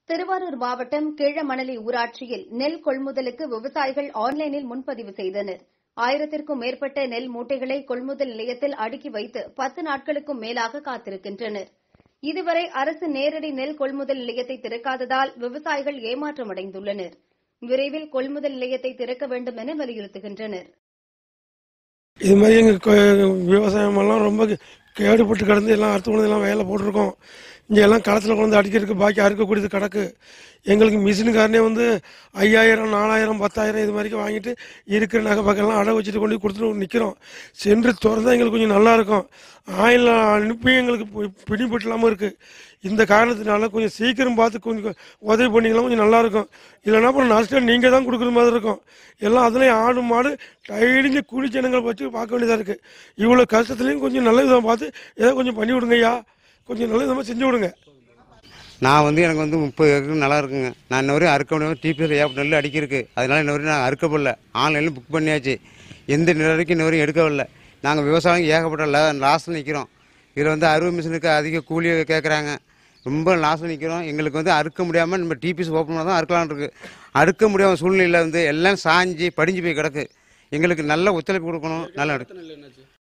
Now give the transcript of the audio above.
திருவாரூர் மாவட்டம் கீழமணலி ஊராட்சியில் நெல் கொள்முதலுக்கு விவசாயிகள் ஆன்லைனில் முன்பதிவு செய்தனர் ஆயிரத்திற்கும் மேற்பட்ட நெல் மூட்டைகளை கொள்முதல் நிலையத்தில் அடுக்கி வைத்து பத்து நாட்களுக்கும் மேலாக காத்திருக்கின்றனர் இதுவரை அரசு நேரடி நெல் கொள்முதல் நிலையத்தை திறக்காததால் விவசாயிகள் ஏமாற்றமடைந்துள்ளனர் விரைவில் கொள்முதல் நிலையத்தை திறக்க வேண்டும் என வலியுறுத்துகின்றனர் இது மாதிரி எங்கள் விவசாயமெல்லாம் ரொம்ப கேடுபட்டு கிடந்து எல்லாம் அறுத்து கொண்டு எல்லாம் வேலை போட்டிருக்கோம் இங்கே எல்லாம் களத்தில் கொண்டு அடிக்கிறதுக்கு பாக்கி அறுக்கக்கூடியது கிடக்கு எங்களுக்கு மிஷினுக்காரனே வந்து ஐயாயிரம் நாலாயிரம் பத்தாயிரம் இது மாதிரி வாங்கிட்டு இருக்கிற நகை பக்கம்லாம் அடை வச்சுட்டு கொண்டு போய் கொடுத்துட்டு நிற்கிறோம் சென்று திறந்தா எங்களுக்கு கொஞ்சம் நல்லா இருக்கும் ஆயில் அனுப்பி எங்களுக்கு பி- பிடிபட்டு இல்லாமல் இருக்குது இந்த காரணத்தினால கொஞ்சம் சீக்கிரம் பார்த்து கொஞ்சம் உதவி பண்ணிங்கன்னா கொஞ்சம் நல்லா இருக்கும் இல்லைன்னா அப்புறம் நஷ்டம் நீங்கள் தான் கொடுக்குற மாதிரி இருக்கும் எல்லாம் அதுலேயும் ஆடு மாடு டெய்லிங்க கூலி ஜனங்களை வச்சு பார்க்க வேண்டியதாக இருக்குது இவ்வளோ கஷ்டத்துலேயும் கொஞ்சம் நல்ல விதமாக பார்த்து ஏதோ கொஞ்சம் பண்ணி விடுங்க ஐயா கொஞ்சம் நல்ல விதமாக செஞ்சு விடுங்க நான் வந்து எனக்கு வந்து முப்பது ஏக்கர் நல்லா இருக்குங்க நான் இன்ன வரையும் அறுக்க முடியாமல் டிபிஎஸ் ஏப் நெல் அடிக்கிருக்கு அதனால இன்ன வரையும் நான் அறுக்கப்படல ஆன்லைனில் புக் பண்ணியாச்சு எந்த நெல் வரைக்கும் இன்ன வரையும் எடுக்கவில்லை நாங்கள் விவசாயம் ஏகப்பட்ட லாஸில் நிற்கிறோம் இதில் வந்து அறுவை மிஷினுக்கு அதிக கூலி கேட்குறாங்க ரொம்ப லாஸில் நிற்கிறோம் எங்களுக்கு வந்து அறுக்க முடியாமல் நம்ம டிபிஎஸ் ஓப்பன் பண்ணால் தான் அறுக்கலாம்னு இருக்கு அறுக்க முடியாத சூழ்நிலையில் வந்து எல்லாம் சாஞ்சி படிஞ்சு போய் கிடக்கு எங்களுக்கு நல்ல ஒத்துழைப்பு கொடுக்கணும் நல்லா